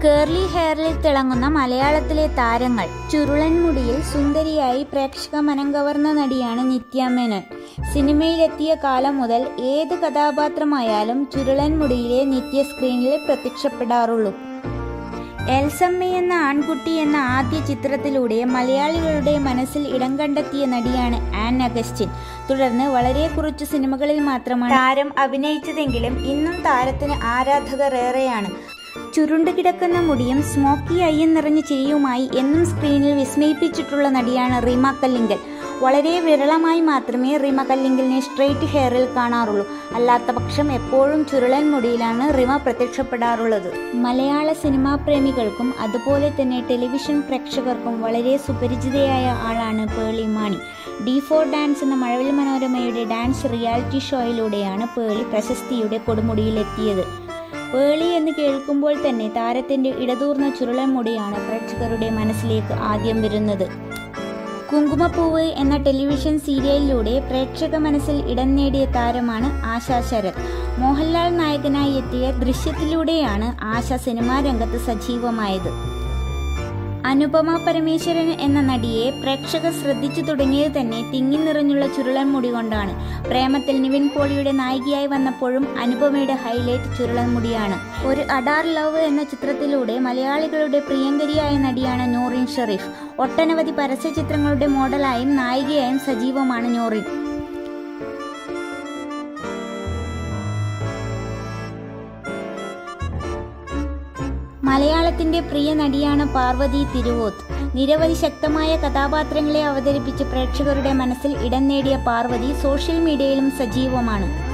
curly ഹെയറിൽ തിളങ്ങുന്ന മലയാളത്തിലെ താരങ്ങൾ ചുരുളൻ മുടിയിൽ സുന്ദരിയായി പ്രേക്ഷക മനം കവർന്ന നടിയാണ് നിത്യ മേനോൻ സിനിമയിലെത്തിയ കാലം മുതൽ ഏത് കഥാപാത്രമായാലും ചുരുളൻ മുടിയിലെ നിത്യ സ്ക്രീനിൽ പ്രത്യക്ഷപ്പെടാറുള്ളൂ എൽസമ്മ എന്ന ആൺകുട്ടി എന്ന ആദ്യ ചിത്രത്തിലൂടെ മലയാളികളുടെ മനസ്സിൽ ഇടം കണ്ടെത്തിയ നടിയാണ് ആൻ അഗസ്റ്റിൻ തുടർന്ന് വളരെ കുറച്ചു സിനിമകളിൽ മാത്രമാണ് താരം അഭിനയിച്ചതെങ്കിലും ഇന്നും താരത്തിന് ആരാധകർ ഏറെയാണ് ചുരുണ്ടു കിടക്കുന്ന മുടിയും സ്മോക്കി അയ്യം നിറഞ്ഞ ചിരിയുമായി എന്നും സ്ക്രീനിൽ വിസ്മയിപ്പിച്ചിട്ടുള്ള നടിയാണ് റീമ കല്ലിങ്കൽ വളരെ വിരളമായി മാത്രമേ റിമ കല്ലിങ്കലിനെ സ്ട്രെയിറ്റ് ഹെയറിൽ കാണാറുള്ളൂ അല്ലാത്ത പക്ഷം എപ്പോഴും ചുരുളൻ മുടിയിലാണ് റിമ പ്രത്യക്ഷപ്പെടാറുള്ളത് മലയാള സിനിമാ പ്രേമികൾക്കും അതുപോലെ തന്നെ ടെലിവിഷൻ പ്രേക്ഷകർക്കും വളരെ സുപരിചിതയായ ആളാണ് Pearle Maaney D four dance എന്ന മഴവിൽ മനോരമയുടെ ഡാൻസ് റിയാലിറ്റി ഷോയിലൂടെയാണ് പേളി പ്രശസ്തിയുടെ കൊടുമുടിയിലെത്തിയത് പേളി എന്ന് കേൾക്കുമ്പോൾ തന്നെ താരത്തിന്റെ ഇടതൂർന്ന ചുരുളൻ മുടിയാണ് പ്രേക്ഷകരുടെ മനസ്സിലേക്ക് ആദ്യം വരുന്നത് കുങ്കുമപ്പൂവ് എന്ന ടെലിവിഷൻ സീരിയലിലൂടെ പ്രേക്ഷക മനസ്സിൽ ഇടം നേടിയ താരമാണ് ആശാ ശരത് മോഹൻലാൽ നായകനായി എത്തിയ ദൃശ്യത്തിലൂടെയാണ് ആശ സിനിമാ രംഗത്ത് സജീവമായത് അനുപമ പരമേശ്വരൻ എന്ന നടിയെ പ്രേക്ഷകർ ശ്രദ്ധിച്ചു തുടങ്ങിയത് തന്നെ തിങ്ങി നിറഞ്ഞുള്ള ചുരുളൻ മുടി കൊണ്ടാണ് പ്രേമത്തിൽ നിവിൻ പോളിയുടെ നായികയായി വന്നപ്പോഴും അനുപമയുടെ ഹൈലൈറ്റ് ചുരുളൻ മുടിയാണ് ഒരു അഡാർ ലവ് എന്ന ചിത്രത്തിലൂടെ മലയാളികളുടെ പ്രിയങ്കരിയായ നടിയാണ് നോറിൻ ഷെറീഫ് ഒട്ടനവധി പരസ്യ ചിത്രങ്ങളുടെ മോഡലായും നായികയായും സജീവമാണ് നോറിൻ മലയാളത്തിന്റെ പ്രിയ നടിയാണ് പാർവതി തിരുവോത്ത് നിരവധി ശക്തമായ കഥാപാത്രങ്ങളെ അവതരിപ്പിച്ച് പ്രേക്ഷകരുടെ മനസ്സിൽ ഇടം നേടിയ പാർവതി സോഷ്യൽ മീഡിയയിലും സജീവമാണ്